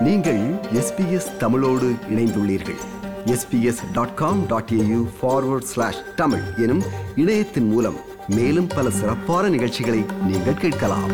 நீங்கள் எஸ்பிஎஸ் தமிழோடு இணைந்துள்ளீர்கள் SBS dot com dot AU forward slash Tamil எனும் இணையத்தின் மூலம் மேலும் பல சிறப்பான நிகழ்ச்சிகளை நீங்கள் கேட்கலாம்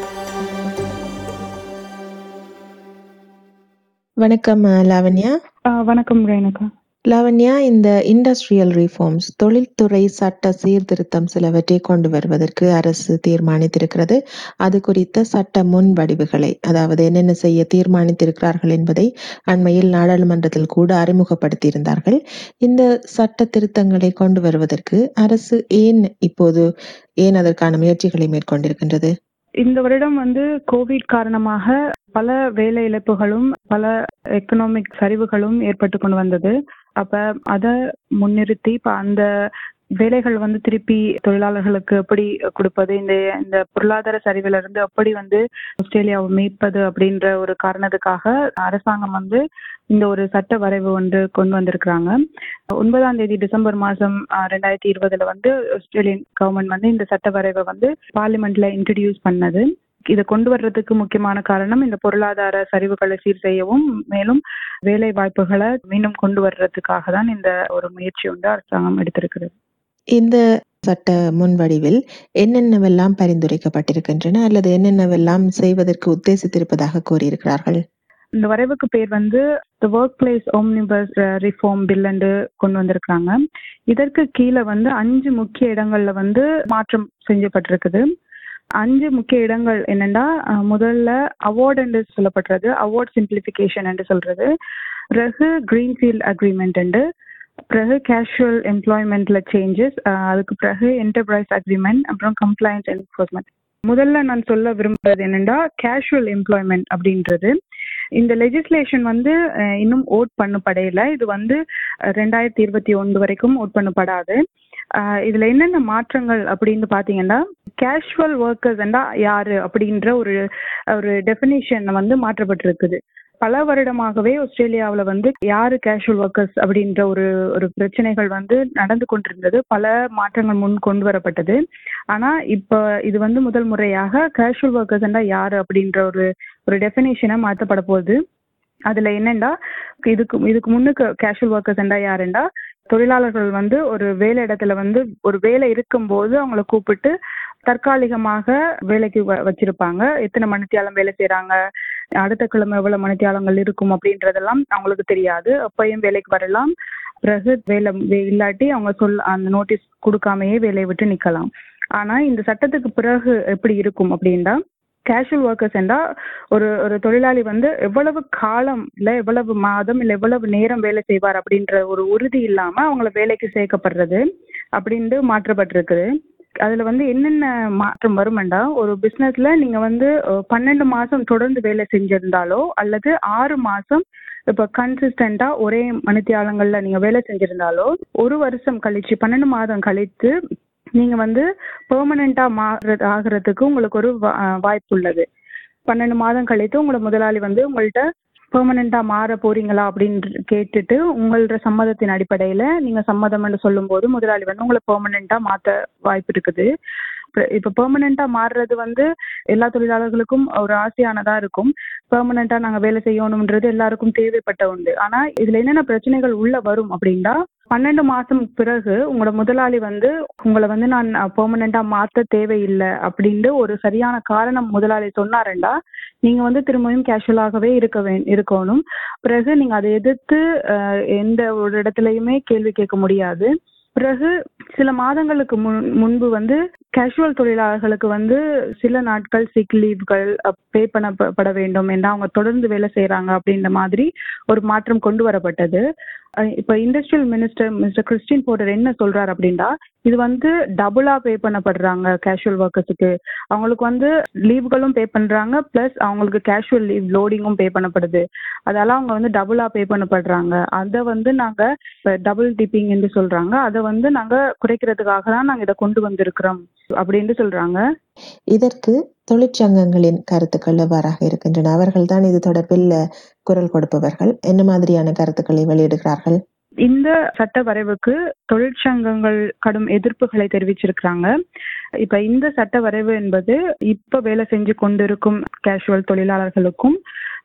வணக்கம் அஹ், லாவண்யா ஆ, வணக்கம் ரேணுகா லாவண்யா இந்த இண்டஸ்ட்ரியல் ரிஃபார்ம்ஸ் தொழில்துறை சட்ட சீர்திருத்தம் சிலவற்றை கொண்டு வருவதற்கு அரசு தீர்மானித்திருக்கிறது அது குறித்த சட்ட முன்வடிவுகளை அதாவது என்னென்ன செய்ய தீர்மானித்திருக்கிறார்கள் என்பதை அண்மையில் நாடாளுமன்றத்தில் கூட அறிமுகப்படுத்தியிருந்தார்கள் இந்த சட்ட திருத்தங்களை கொண்டு வருவதற்கு அரசு ஏன் இப்போது ஏன் அதற்கான முயற்சிகளை மேற்கொண்டிருக்கின்றது இந்த வருடம் வந்து கோவிட் காரணமாக பல வேலை இழப்புகளும் பல எக்கனாமிக் சரிவுகளும் ஏற்பட்டு கொண்டு வந்தது அப்ப அதை முன்னிறுத்தி இப்ப அந்த வேலைகள் வந்து திருப்பி தொழிலாளர்களுக்கு எப்படி கொடுப்பது இந்த இந்த பொருளாதார சரிவுல இருந்து எப்படி வந்து ஆஸ்திரேலியாவை மீட்பது அப்படின்ற ஒரு காரணத்துக்காக அரசாங்கம் வந்து இந்த ஒரு சட்ட வரைவு ஒன்று கொண்டு வந்திருக்கிறாங்க ஒன்பதாம் தேதி டிசம்பர் மாதம் ரெண்டாயிரத்தி இருபதுல வந்து ஆஸ்திரேலியன் கவர்மெண்ட் வந்து இந்த சட்ட வரைவை வந்து பார்லிமெண்ட்ல இன்ட்ரடியூஸ் பண்ணது இதை கொண்டு வர்றதுக்கு முக்கியமான காரணம் இந்த பொருளாதார சரிவுகளை சீர் செய்யவும் மேலும் வேலை வாய்ப்புகளை மீண்டும் கொண்டு வர்றதுக்காக தான் இந்த ஒரு முயற்சி வந்து அரசாங்கம் எடுத்திருக்கிறது இந்த சட்ட முன்வடிவில் என்னென்னவெல்லாம் பரிந்துரைக்கப்பட்டிருக்கின்றன அல்லது என்னென்னவெல்லாம் செய்வதற்கு உத்தேசித்திருப்பதாக கூறியிருக்கிறார்கள் இந்த வரைவுக்கு பேர் வந்து the workplace omnibus reform bill என்று கொண்டு வந்திருக்கிறாங்க இதற்கு கீழே வந்து அஞ்சு முக்கிய இடங்கள்ல வந்து மாற்றம் செஞ்சப்பட்டிருக்குது அஞ்சு முக்கிய இடங்கள் என்னன்னா அஹ், முதல்ல அவார்ட் என்று சொல்லப்படுறது அவார்ட் சிம்பிளிஃபிகேஷன் என்று சொல்றது பிறகு கிரீன்ஃபீல்ட் அக்ரிமெண்ட் என்று பிறகு கேஷுவல் எம்ப்ளாய்மெண்ட்ல சேஞ்சஸ் அதுக்கு பிறகு என்டர்பிரைஸ் அக்ரிமெண்ட் அப்புறம் கம்ப்ளைன்ஸ் என்ஃபோர்ஸ்மெண்ட் முதல்ல நான் சொல்ல விரும்புறது என்னன்னா கேஷுவல் எம்ப்ளாய்மெண்ட் அப்படின்றது இந்த லெஜிஸ்லேஷன் வந்து அஹ், இன்னும் ஓட் பண்ணப்படையில இது வந்து அஹ், ரெண்டாயிரத்தி இருபத்தி ஒன்று வரைக்கும் ஓட் பண்ணப்படாது அஹ், இதுல என்னென்ன மாற்றங்கள் அப்படின்னு பாத்தீங்கன்னா கேஷுவல் ஒர்க்கர்ஸ் யாரு அப்படின்ற ஒரு ஒரு டெஃபினிஷன் வந்து மாற்றப்பட்டிருக்குது பல வருடமாகவே ஆஸ்திரேலியாவில் வந்து யாரு கேஷுவல் ஒர்க்கர்ஸ் அப்படின்ற ஒரு ஒரு பிரச்சனைகள் வந்து நடந்து கொண்டிருந்தது பல மாற்றங்கள் முன் கொண்டு வரப்பட்டது ஆனா இப்போ இது வந்து முதல் முறையாக கேஷுவல் ஒர்க்கர்ஸ் யாரு அப்படின்ற ஒரு ஒரு டெஃபினேஷனை மாற்றப்பட போகுது அதுல என்னண்டா இதுக்கு இதுக்கு முன்னுக்கு கேஷுவல் ஒர்க்கர்ஸ் யாருண்டா தொழிலாளர்கள் வந்து ஒரு வேலை இடத்துல வந்து ஒரு வேலை இருக்கும்போது அவங்கள கூப்பிட்டு தற்காலிகமாக வேலைக்கு வ- வச்சிருப்பாங்க எத்தனை மணித்தியாலம் வேலை செய்றாங்க அடுத்த கிழமை எவ்வளவு மணித்தியாலங்கள் இருக்கும் அப்படின்றதெல்லாம் அவங்களுக்கு தெரியாது அப்பயும் வேலைக்கு வரலாம் பிறகு வேலை வே- இல்லாட்டி அவங்க சொல் அந்த நோட்டீஸ் கொடுக்காமயே வேலையை விட்டு நிக்கலாம் ஆனா இந்த சட்டத்துக்கு பிறகு எப்படி இருக்கும் அப்படின்னா கேஷுவல் ஒர்க்கர்ஸ் என்றா ஒரு ஒரு தொழிலாளி வந்து எவ்வளவு காலம் இல்ல எவ்வளவு மாதம் இல்ல எவ்வளவு நேரம் வேலை செய்வார் அப்படின்ற ஒரு உறுதி இல்லாம அவங்கள வேலைக்கு சேர்க்கப்படுறது அப்படின்ட்டு மாற்றப்பட்டிருக்குது அதுல வந்து என்னென்ன மாற்றம் வருமெண்டா ஒரு பிசினஸ்ல நீங்க வந்து அஹ், பன்னெண்டு மாசம் தொடர்ந்து வேலை செஞ்சிருந்தாலோ அல்லது ஆறு மாசம் இப்ப கன்சிஸ்டண்டா ஒரே மணித்தியாலங்கள்ல நீங்க வேலை செஞ்சிருந்தாலோ ஒரு வருஷம் கழிச்சு பன்னெண்டு மாதம் கழித்து நீங்க வந்து பெர்மனண்டா மாறுறது ஆகிறதுக்கு உங்களுக்கு ஒரு வா- அஹ், வாய்ப்பு உள்ளது பன்னெண்டு மாதம் கழித்து உங்களோட முதலாளி வந்து உங்கள்ட்ட பெர்மனண்டா மாற போறீங்களா அப்படின்னு கேட்டுட்டு உங்களோட சம்மதத்தின் அடிப்படையில நீங்க சம்மதம்னு சொல்லும்போது முதலாளி வந்து உங்களை பெர்மனண்டா மாத்த வாய்ப்பு இருக்குது இப்ப- இப்ப பெர்மனண்டா மாறுறது வந்து எல்லா தொழிலாளர்களுக்கும் ஒரு ஆசையானதா இருக்கும் பெர்மனண்டா நாங்க வேலை செய்யணும்ன்றது எல்லாருக்கும் தேவைப்பட்ட உண்டு ஆனா இதுல என்னென்ன பிரச்சனைகள் உள்ள வரும் அப்படின்னா பன்னெண்டு மாசம் பிறகு உங்களோட முதலாளி வந்து உங்களை வந்து நான் பெர்மனண்டா மாத்த தேவையில்லை அப்படின்னு ஒரு சரியான காரணம் முதலாளி சொன்னாருண்டா நீங்க வந்து திரும்பியும் கேஷுவலாகவே இருக்க வே இருக்கணும் பிறகு நீங்க அதை எதிர்த்து அஹ், எந்த ஒரு இடத்துலயுமே கேள்வி கேட்க முடியாது பிறகு சில மாதங்களுக்கு முன் முன்பு வந்து கேஷுவல் தொழிலாளர்களுக்கு வந்து சில நாட்கள் சிக் லீவ்கள் பே பண்ணப்பட வேண்டும் என்றா அவங்க தொடர்ந்து வேலை செய்றாங்க அப்படின்ற மாதிரி ஒரு மாற்றம் கொண்டு வரப்பட்டது அஹ் இப்ப industrial minister mister Christine Porter என்ன சொல்றாரு அப்படின்னா இது வந்து டபுளா பே பண்ணப்படுறாங்க கேஷுவல் ஒர்க்கர்ஸுக்கு அவங்களுக்கு வந்து லீவுகளும் பே பண்றாங்க பிளஸ் அவங்களுக்கு கேஷுவல் லீவ் லோடிங்கும் பே பண்ணப்படுது அதெல்லாம் அவங்க வந்து டபுளா பே பண்ணப்படுறாங்க அதை வந்து நாங்க டபுள் டிப்பிங் என்று சொல்றாங்க அதை வந்து நாங்க குறைக்கிறதுக்காக தான் நாங்க இதை கொண்டு வந்திருக்கிறோம் அப்படின்னு சொல்றாங்க இதற்கு தொழிற்சங்கங்களின் கருத்துக்கள் எவ்வாறாக இருக்கின்றன அவர்கள் தான் இது தொடர்பில் குரல் கொடுப்பவர்கள் என்ன மாதிரியான கருத்துக்களை வெளியிடுகிறார்கள் இந்த சட்ட வரைவுக்கு தொழிற்சங்கங்கள் கடும் எதிர்ப்புகளை தெரிவிச்சிருக்கிறாங்க இப்ப இந்த சட்ட வரைவு என்பது இப்ப வேலை செஞ்சு கொண்டிருக்கும் கேஷுவல் தொழிலாளர்களுக்கும்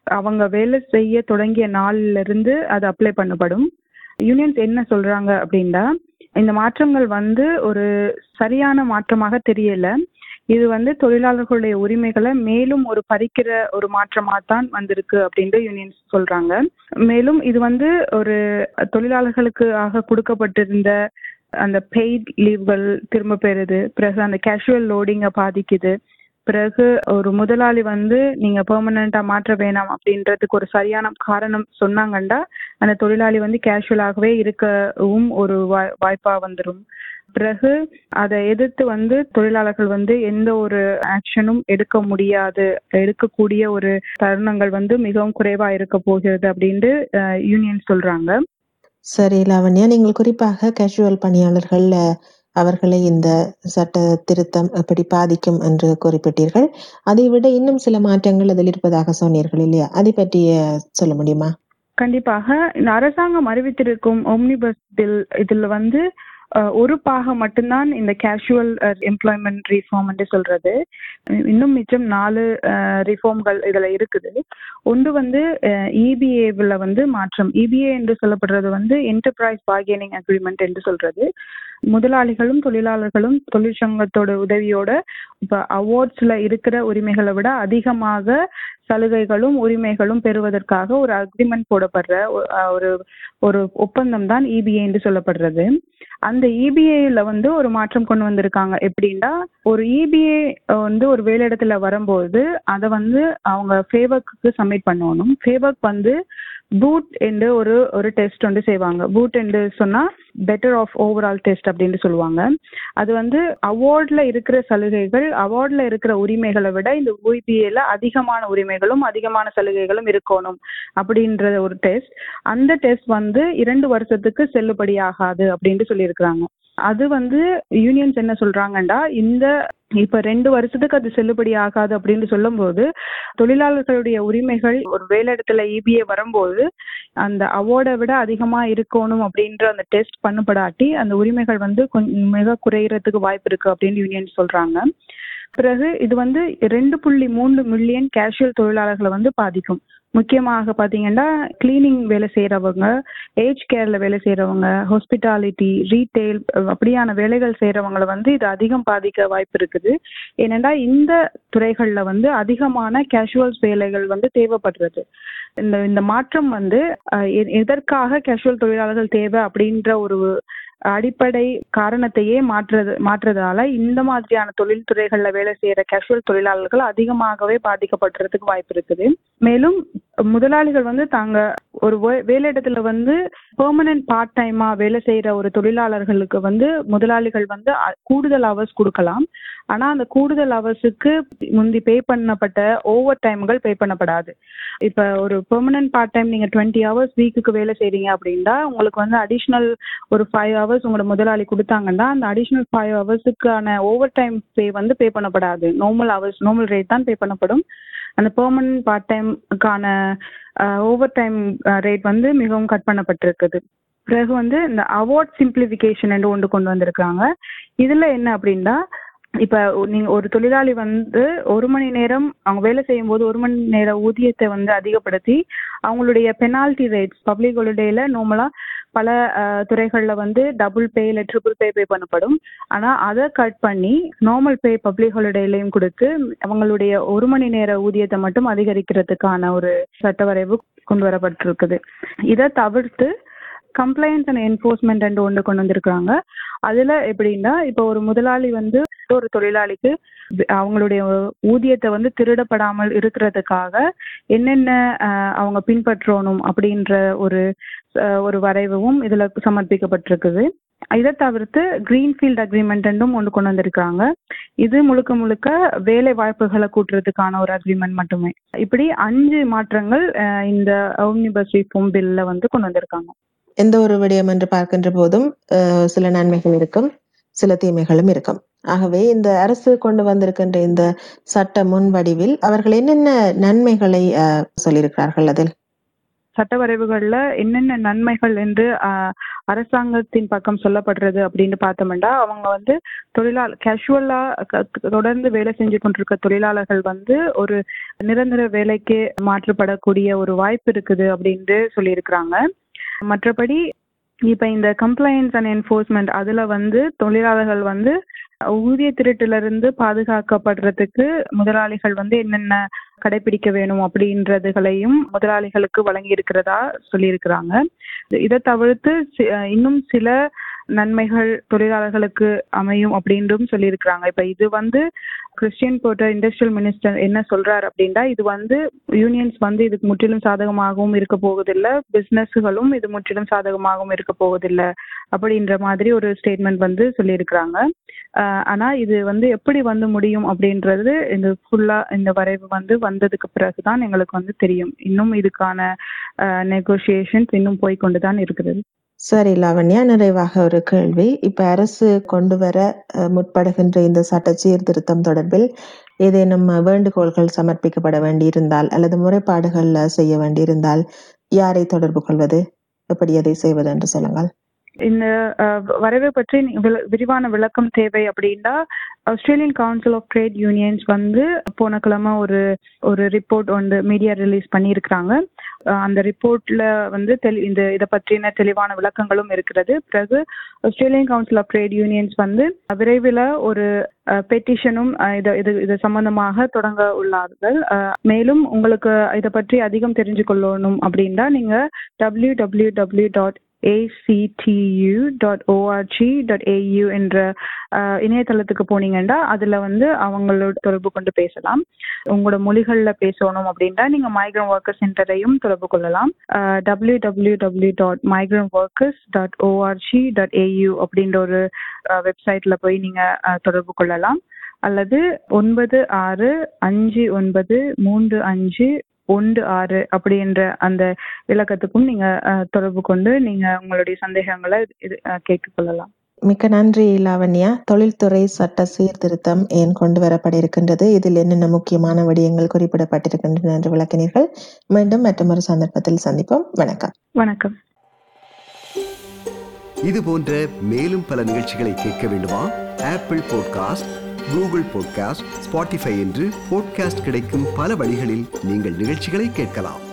அவங்க வேலை செய்ய தொடங்கிய நாள்ல இருந்து அது அப்ளை பண்ணப்படும் யூனியன்ஸ் என்ன சொல்றாங்க அப்படின்னா இந்த மாற்றங்கள் வந்து ஒரு சரியான மாற்றமாக தெரியல இது வந்து தொழிலாளர்களுடைய உரிமைகளை மேலும் ஒரு பறிக்கிற ஒரு மாற்றமாக தான் வந்திருக்கு அப்படின்ட்டு யூனியன்ஸ் சொல்றாங்க மேலும் இது வந்து ஒரு தொழிலாளர்களுக்கு ஆக கொடுக்கப்பட்டிருந்த அந்த பெய்ட் லீவ்கள் திரும்ப பெறுது பிறகு அந்த கேஷுவல் லோடிங்கை பாதிக்குது பிறகு ஒரு முதலாளி வந்து நீங்க பெர்மனண்டா மாற்ற வேணாம் அப்படின்றதுக்கு ஒரு சரியான காரணம் சொன்னாங்கண்டா அந்த தொழிலாளி வந்து கேஷுவலாகவே இருக்கவும் ஒரு வாய் வாய்ப்பா வந்துடும் பிறகு அதை எதிர்த்து வந்து தொழிலாளர்கள் வந்து எந்த ஒரு ஆக்ஷனும் எடுக்க முடியாது எடுக்கக்கூடிய ஒரு தருணங்கள் வந்து மிகவும் குறைவா இருக்க போகிறது அப்படின்ட்டு யூனியன் சொல்றாங்க சரி லாவண்யா நீங்கள் குறிப்பாக கேஷுவல் பணியாளர்கள் அஹ், அவர்களை இந்த சட்ட திருத்தம் எப்படி பாதிக்கும் என்று குறிப்பிட்டீர்கள் அதை விட இன்னும் சில மாற்றங்கள் அதில் இருப்பதாக சொன்னீர்கள் இல்லையா அதை பற்றி அஹ், சொல்ல முடியுமா கண்டிப்பாக இந்த அரசாங்கம் அறிவித்திருக்கும் ஒம்னிபஸ் பில் இதுல வந்து அஹ், ஒரு பாகம் மட்டும்தான் இந்த கேஷுவல் எம்ப்ளாய்மெண்ட் ரீஃபார்ம் என்று சொல்றது இன்னும் மிச்சம் நாலு ரிஃபார்ம்கள் இதுல இருக்குது ஒன்று வந்து இபிஏவில் வந்து மாற்றம் இபிஏ என்று சொல்லப்படுறது வந்து என்டர்பிரைஸ் பார்கெனிங் அக்ரிமெண்ட் என்று சொல்றது முதலாளிகளும் தொழிலாளர்களும் தொழிற்சங்கத்தோட உதவியோட இப்ப அவார்ட்ஸ்ல இருக்கிற உரிமைகளை விட அதிகமாக சலுகைகளும் உரிமைகளும் பெறுவதற்காக ஒரு அக்ரிமெண்ட் போடப்படுற ஒ- அஹ் ஒரு ஒரு ஒப்பந்தம் தான் இபிஏ என்று சொல்லப்படுறது அந்த இபிஏல வந்து ஒரு மாற்றம் கொண்டு வந்திருக்காங்க எப்படின்னா ஒரு இபிஏ வந்து ஒரு வேலையிடத்துல வரும்போது அதை வந்து அவங்க ஃபேவர்க்கு சப்மிட் பண்ணணும் ஃபேவர்க் வந்து பூட் என்று ஒரு ஒரு டெஸ்ட் வந்து செய்வாங்க பூட் என்று சொன்னா பெட்டர் ஆஃப் ஓவரால் டெஸ்ட் அப்படின்னு சொல்லுவாங்க அது வந்து அவார்ட்ல இருக்கிற சலுகைகள் அவார்ட்ல இருக்கிற உரிமைகளை விட இந்த ஓய்பிஏல அதிகமான உரிமைகளும் அதிகமான சலுகைகளும் இருக்கணும் அப்படின்ற ஒரு டெஸ்ட் அந்த டெஸ்ட் வந்து இரண்டு வருஷத்துக்கு செல்லுபடியாகாது அப்படின்ட்டு சொல்லியிருக்கிறாங்க அது வந்து யூனியன்ஸ் என்ன சொல்றாங்கன்னா இந்த இப்ப ரெண்டு வருஷத்துக்கு அது செல்லுபடி ஆகாது அப்படின்னு சொல்லும்போது தொழிலாளர்களுடைய உரிமைகள் ஒரு வேலையிடத்துல இபிஏ வரும்போது அந்த அவார்டை விட அதிகமா இருக்கணும் அப்படின்ற அந்த டெஸ்ட் பண்ணப்படாட்டி அந்த உரிமைகள் வந்து கொஞ்சம் மிக குறையறதுக்கு வாய்ப்பு இருக்கு அப்படின்னு யூனியன் சொல்றாங்க பிறகு இது வந்து ரெண்டு புள்ளி மூணு மில்லியன் கேஷுவல் தொழிலாளர்களை வந்து பாதிக்கும் முக்கியமாக பாத்தீங்கன்னா கிளீனிங் வேலை செய்யறவங்க ஏஜ் கேர்ல வேலை செய்யறவங்க ஹாஸ்பிட்டாலிட்டி ரீட்டைல் அப்படியான வேலைகள் செய்யறவங்களை வந்து இது அதிகம் பாதிக்க வாய்ப்பு இருக்குது ஏனென்றா இந்த துறைகள்ல வந்து அதிகமான கேஷுவல்ஸ் வேலைகள் வந்து தேவைப்படுறது இந்த இந்த மாற்றம் வந்து அஹ், எ- எதற்காக கேஷுவல் தொழிலாளர்கள் தேவை அப்படின்ற ஒரு அடிப்படை காரணத்தையே மாற்றுறது மாற்றுறதால இந்த மாதிரியான தொழில்துறைகள்ல வேலை செய்யற கேஷுவல் தொழிலாளர்கள் அதிகமாகவே பாதிக்கப்படுறதுக்கு வாய்ப்பு இருக்குது மேலும் முதலாளிகள் வந்து தாங்க ஒரு வே- வேலையிடத்துல வந்து பெர்மனன்ட் பார்ட் டைமா வேலை செய்யற ஒரு தொழிலாளர்களுக்கு வந்து முதலாளிகள் வந்து அ- கூடுதல் ஹவர்ஸ் கொடுக்கலாம் ஆனா அந்த கூடுதல் ஹவர்ஸுக்கு முந்தி பே பண்ணப்பட்ட ஓவர் டைம்கள் பே பண்ணப்படாது இப்ப ஒரு பெர்மனன்ட் பார்ட் டைம் நீங்க டுவெண்ட்டி ஹவர்ஸ் வீக்குக்கு வேலை செய்றீங்க அப்படின்னா உங்களுக்கு வந்து அடிஷ்னல் ஒரு ஃபைவ் ஹவர்ஸ் உங்களோட முதலாளி கொடுத்தாங்கன்னா அந்த அடிஷ்னல் ஃபைவ் ஹவர்ஸுக்கான ஓவர் டைம் பே வந்து பே பண்ணப்படாது நார்மல் ஹவர்ஸ் நார்மல் ரேட் தான் பே பண்ணப்படும் அந்த பெர்மனன்ட் பார்ட் டைம்க்கான ஓவர் டைம் ரேட் வந்து மிகவும் கட் பண்ணப்பட்டிருக்குது பிறகு வந்து இந்த அவார்ட் சிம்பிளிஃபிகேஷன் என்று ஒன்று கொண்டு வந்திருக்காங்க இதுல என்ன அப்படின்னா இப்ப ஒ- நீங்க ஒரு தொழிலாளி வந்து ஒரு மணி நேரம் அவங்க வேலை செய்யும் போது ஒரு மணி நேர ஊதியத்தை வந்து அதிகப்படுத்தி அவங்களுடைய பெனால்டி ரேட்ஸ் பப்ளிக் ஹாலிடேல நார்மலா பல அஹ், துறைகள்ல வந்து டபுள் பே இல்லை ட்ரிபிள் பே பே பண்ணப்படும் ஆனா அதை கட் பண்ணி நார்மல் பே பப்ளிக் ஹாலிடேலையும் கொடுத்து அவங்களுடைய ஒரு மணி நேர ஊதியத்தை மட்டும் அதிகரிக்கிறதுக்கான ஒரு சட்ட வரைவு கொண்டு வரப்பட்டிருக்குது இதை தவிர்த்து கம்ப்ளைண்ட்ஸ் அண்ட் என்ஃபோர்ஸ்மெண்ட் ரெண்டு ஒன்று கொண்டு வந்திருக்காங்க அதுல எப்படின்னா இப்போ ஒரு முதலாளி வந்து ஒரு தொழிலாளிக்கு வி- அவங்களுடைய ஊதியத்தை வந்து திருடப்படாமல் இருக்கிறதுக்காக என்னென்ன அஹ், அவங்க பின்பற்றணும் அப்படின்ற ஒரு அஹ், ஒரு வரைவும் இதுல சமர்ப்பிக்கப்பட்டிருக்குது இதை தவிர்த்து கிரீன்ஃபீல்ட் அக்ரிமெண்ட்டும் ஒன்று கொண்டு வந்திருக்காங்க இது முழுக்க முழுக்க வேலை வாய்ப்புகளை கூட்டுறதுக்கான ஒரு அக்ரிமெண்ட் மட்டுமே இப்படி அஞ்சு மாற்றங்கள் அஹ், இந்த ஓம்னிபஸ் ரிஃபார்ம் பில்ல வந்து கொண்டு வந்திருக்காங்க எந்த ஒரு விடயம் என்று பார்க்கின்ற போதும் அஹ், சில நன்மைகள் இருக்கும் சில தீமைகளும் இருக்கும் ஆகவே இந்த அரசு கொண்டு வந்திருக்கின்ற இந்த சட்ட முன் வடிவில் அவர்கள் என்னென்ன நன்மைகளை அஹ், சொல்லியிருக்கிறார்கள் அதில் சட்ட வரைவுகள்ல என்னென்ன நன்மைகள் என்று ஆஹ், அரசாங்கத்தின் பக்கம் சொல்லப்படுறது அப்படின்னு பார்த்தோம்னா அவங்க வந்து தொழிலாளர் கேஷுவலா தொடர்ந்து வேலை செஞ்சு கொண்டிருக்க தொழிலாளர்கள் வந்து ஒரு நிரந்தர வேலைக்கு மாற்றப்படக்கூடிய ஒரு வாய்ப்பு இருக்குது அப்படின்னு சொல்லியிருக்கிறாங்க மற்றபடி இப்ப இந்த கம்ப்ளைண்ட்ஸ் அண்ட் என்ஃபோர்ஸ்மெண்ட் அதுல வந்து தொழிலாளர்கள் வந்து ஊதிய திருட்டுல இருந்து பாதுகாக்கப்படுறதுக்கு முதலாளிகள் வந்து என்னென்ன கடைபிடிக்க வேணும் அப்படின்றதுகளையும் முதலாளிகளுக்கு வழங்கி இருக்கிறதா சொல்லியிருக்கிறாங்க இதை தவிர்த்து சி- இன்னும் சில நன்மைகள் தொழிலாளர்களுக்கு அமையும் அப்படின்றும் சொல்லியிருக்கிறாங்க இப்ப இது வந்து கிறிஸ்டியன் போர்ட்டர் இண்டஸ்ட்ரியல் மினிஸ்டர் என்ன சொல்றாரு அப்படின்னா இது வந்து யூனியன்ஸ் வந்து இதுக்கு முற்றிலும் சாதகமாகவும் இருக்க போவதில்லை பிசினஸ்களும் இது முற்றிலும் சாதகமாகவும் இருக்க போவதில்லை அப்படின்ற மாதிரி ஒரு ஸ்டேட்மெண்ட் வந்து சொல்லியிருக்கிறாங்க ஆஹ் ஆனா இது வந்து எப்படி வந்து முடியும் அப்படின்றது இந்த ஃபுல்லா இந்த வரைவு வந்து வந்ததுக்கு பிறகுதான் எங்களுக்கு வந்து தெரியும் இன்னும் இதுக்கான நெகோசியேஷன்ஸ் இன்னும் போய் கொண்டுதான் இருக்கிறது சரி லாவண்யா நிறைவாக ஒரு கேள்வி இப்ப அரசு கொண்டு வர அஹ், முற்படுகின்ற இந்த சட்ட சீர்திருத்தம் தொடர்பில் ஏதேனும் வேண்டுகோள்கள் சமர்ப்பிக்கப்பட வேண்டியிருந்தால் அல்லது முறைப்பாடுகள் செய்ய வேண்டியிருந்தால் யாரை தொடர்பு கொள்வது எப்படி அதை செய்வது என்று சொல்லுங்கள் இந்த அஹ், வரைவை பற்றி நீ- விள- விரிவான விளக்கம் தேவை அப்படின்னா Australian council of trade unions வந்து போன கிழமை ஒரு ஒரு ரிப்போர்ட் வந்து மீடியா ரிலீஸ் பண்ணியிருக்கிறாங்க அஹ், அந்த ரிப்போர்ட்ல வந்து தெளி இந்த இதை பற்றின தெளிவான விளக்கங்களும் இருக்கிறது பிறகு Australian council of trade unions வந்து விரைவில் ஒரு பெட்டிஷனும் இது இது இது சம்பந்தமாக தொடங்க உள்ளார்கள் அஹ், மேலும் உங்களுக்கு இதை பற்றி அதிகம் தெரிஞ்சு கொள்ளணும் அப்படின்னா நீங்க W W W dot actu.org.au என்ற அஹ், இணையதளத்துக்கு போனீங்கன்னா அதுல வந்து அவங்களோட தொடர்பு கொண்டு பேசலாம் உங்களோட மொழிகள்ல பேசணும் அப்படின்னா நீங்க மைக்ரண்ட் ஒர்க்கர் சென்டரையும் தொடர்பு கொள்ளலாம் W W W dot migrant workers dot ORG dot AU அப்படின்ற ஒரு வெப்சைட்ல போய் நீங்க அஹ், தொடர்பு கொள்ளலாம் அல்லது ஒன்பது ஆறு அஞ்சு ஒன்பது மூன்று அஞ்சு ஒன்று ஆறு அப்படி என்ற அந்த இலக்கத்துக்கும் நீங்க அஹ், தொடர்பு கொண்டு நீங்க உங்களுடைய சந்தேகங்களை இது அஹ், கேட்டுக்கொள்ளலாம் மிக்க நன்றி லாவண்யா தொழில்துறை சட்ட சீர்திருத்தம் ஏன் கொண்டு வரப்பட இருக்கின்றது இதில் என்னென்ன முக்கியமான விடயங்கள் குறிப்பிடப்பட்டிருக்கின்றன என்று விளக்கினீர்கள் மீண்டும் மற்றொரு சந்தர்ப்பத்தில் சந்திப்போம் வணக்கம் வணக்கம் இது போன்ற மேலும் பல நிகழ்ச்சிகளை கேட்க வேண்டுமா Apple podcast Google podcast Spotify என்று பாட்காஸ்ட் கிடைக்கும் பல வழிகளில் நீங்கள் நிகழ்ச்சிகளை கேட்கலாம்